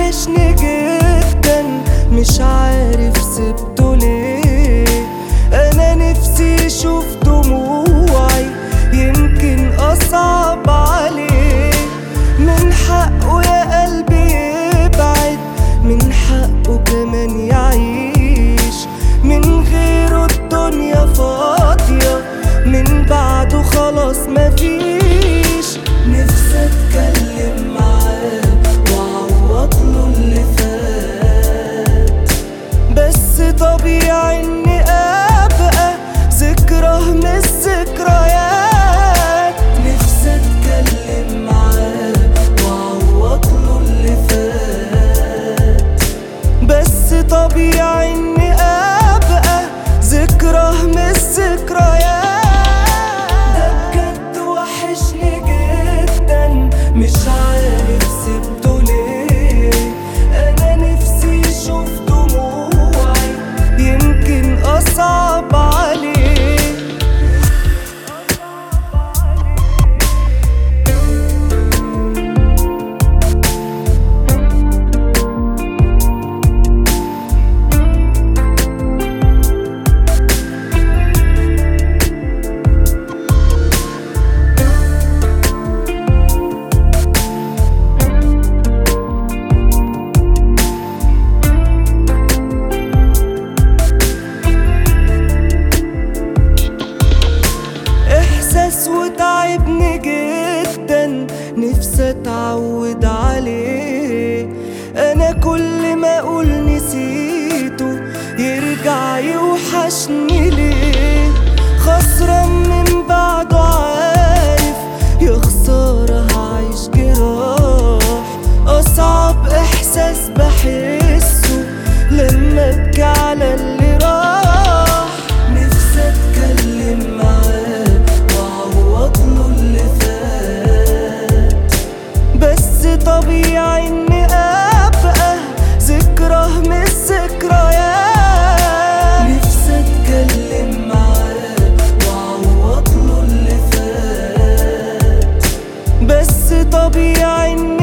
وحشني جدا مش عارف سبته ليه انا نفسي اشوف دموعي يمكن اصعب عليه من حقه يا قلبي يبعد من حقه كمان يعيش من غيره الدنيا فاضية من بعده خلاص مفيش نفسي اتكلم معاه واعوض له اللي فات بس طبيعي اني ابقى ذكرى من الذكريات نفسي اتكلم معاه واعوض له اللي فات بس طبيعي اني ابقى ذكرى من الذكريات ده بجد وحشني جدا مش عارف سبته ليه انا نفسي اشوف دموعي يمكن اصعب عليه احساس وتعبني جدا نفسي اتعود عليه انا كل ما اقول نسيته يرجع يوحشني ليه خسران من بعده عارف يا خسارة هعيش جراح اصعب احساس بحسه لما ابكي على اللي راح نفسي اتكلم معاه واعوض له اللي فات بس طبيعي اني ابقى ذكرى من الذكريات نفسي اتكلم معاه واعوض له اللي فات بس طبيعي اني